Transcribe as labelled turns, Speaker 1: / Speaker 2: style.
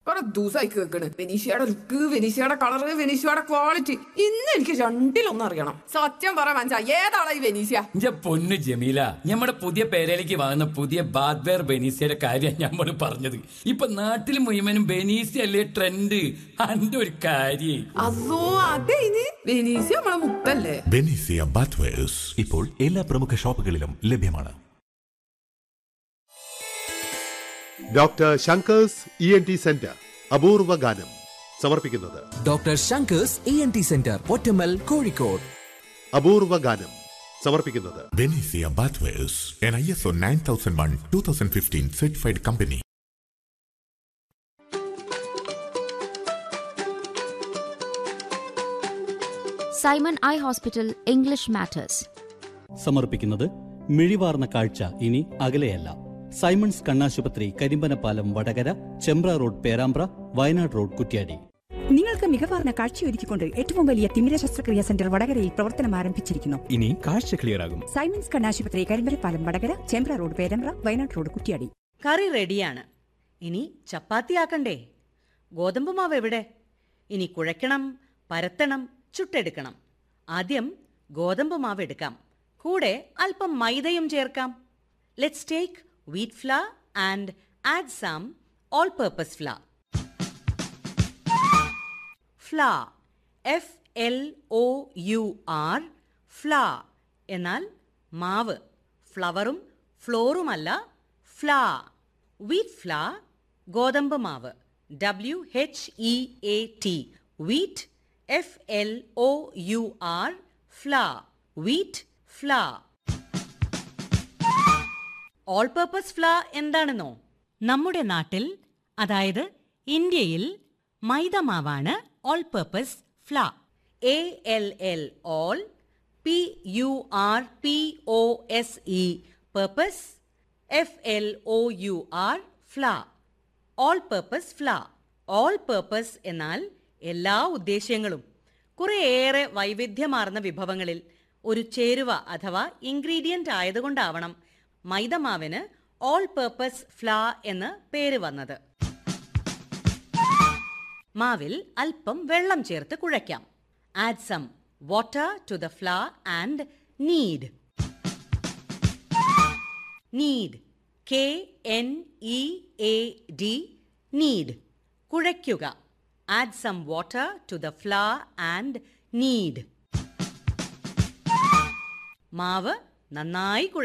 Speaker 1: കുറെ ദിവസമായി കേൾക്കണ് വെനീഷയുടെ ലുക്ക് വെനീഷയുടെ കളറ് വെനീഷയുടെ ക്വാളിറ്റി ഇന്ന് എനിക്ക് രണ്ടിലൊന്നും അറിയണം സത്യം പറ മനസ്സാ ഏതാളാ ഈ വെനീഷ്യ
Speaker 2: ഇഞ്ച പൊന്നു ജമീല നമ്മുടെ പുതിയ പേരയിലേക്ക് വാങ്ങുന്ന പുതിയ ബാദ്വേർ ബെനീസിയുടെ കാര്യം നമ്മൾ പറഞ്ഞത് ഇപ്പൊ നാട്ടിൽ മുഴുവനും ബെനീസി അല്ലേ ട്രെൻഡ് അന്റെ ഒരു കാര്യം
Speaker 1: അതോ അതെ ഇനി വെനീഷ്യ നമ്മളെ മുത്തല്ലേ
Speaker 3: ബെനീസിയ ബാത്വേഴ്സ്
Speaker 4: ഇപ്പോൾ എല്ലാ പ്രമുഖ ഷോപ്പുകളിലും ലഭ്യമാണ്
Speaker 5: doctor Shankers E N T centre അപൂർവ ഗാനം സമർപ്പിക്കുന്നത്
Speaker 6: doctor Shankers E N T centre Ottammal Kozhikode
Speaker 5: അപൂർവ ഗാനം സമർപ്പിക്കുന്നത്
Speaker 3: Benesia bathwares an I S O nine thousand one two thousand fifteen certified company
Speaker 7: Simon eye hospital English matters
Speaker 8: സമർപ്പിക്കുന്നത് മിഴിവാർന്ന കാഴ്ച ഇനി അകലെയല്ല സൈമൺസ് കണ്ണാശുപത്രി കരിമ്പനപ്പാലം വടകര ചെമ്പ്ര റോഡ് പേരാമ്പ്ര വയനാട് റോഡ് കുറ്റ്യാടി
Speaker 9: നിങ്ങൾക്ക് മികവാർന്ന കാഴ്ചയൊരുക്കിക്കൊണ്ട് ഏറ്റവും വലിയ തിമിര ശസ്ത്രക്രിയാ സെന്റർ വടകരയിൽ പ്രവർത്തനം ആരംഭിച്ചിരിക്കുന്നു
Speaker 4: ഇനി കാഴ്ച ക്ലിയർ ആകും
Speaker 9: സൈമൻസ് കണ്ണാശുപത്രി കരിമ്പലപ്പാലം വടകര ചേമ്പ്ര റോഡ് പേരമ്പ്ര വയനാട് റോഡ് കുറ്റിയാടി
Speaker 10: കറി റെഡിയാണ് ഇനി ചപ്പാത്തി ആക്കണ്ടേ ഗോതമ്പ് മാവ് എവിടെ ഇനി കുഴയ്ക്കണം പരത്തണം ചുട്ടെടുക്കണം ആദ്യം ഗോതമ്പ് മാവ് എടുക്കാം കൂടെ അല്പം മൈദയും ചേർക്കാം let's take wheat flour and add some all purpose flour flour F L O U R flour എന്നാൽ മാവ് ഫ്ലവറും ഫ്ലോറുമല്ല ഫ്ലാ വീറ്റ് ഫ്ലാ ഗോതമ്പ് മാവ് W H E A T wheat F L O U R flour wheat flour all purpose flour എന്താണെന്നോ നമ്മുടെ നാട്ടിൽ അതായത് ഇന്ത്യയിൽ മൈദമാവാണ് all purpose flour A L L all P U R P O S E purpose F L O U R flour all purpose flour all purpose എന്നാൽ എല്ലാ ഉദ്ദേശ്യങ്ങളും കുറേയേറെ വൈവിധ്യമാർന്ന വിഭവങ്ങളിൽ ഒരു ചേരുവ അഥവാ ഇൻഗ്രീഡിയന്റ് ആയതുകൊണ്ടാവണം മൈദമാവിന് ഓൾ പർപ്പസ് ഫ്ലാ എന്ന് പേര് വന്നത് മാവിൽ അല്പം വെള്ളം ചേർത്ത് കുഴയ്ക്കാം add some water to the flour and knead knead K N E A D knead കുഴയ്ക്കുക add some water to the flour and knead മാവ് നന്നായി കുഴ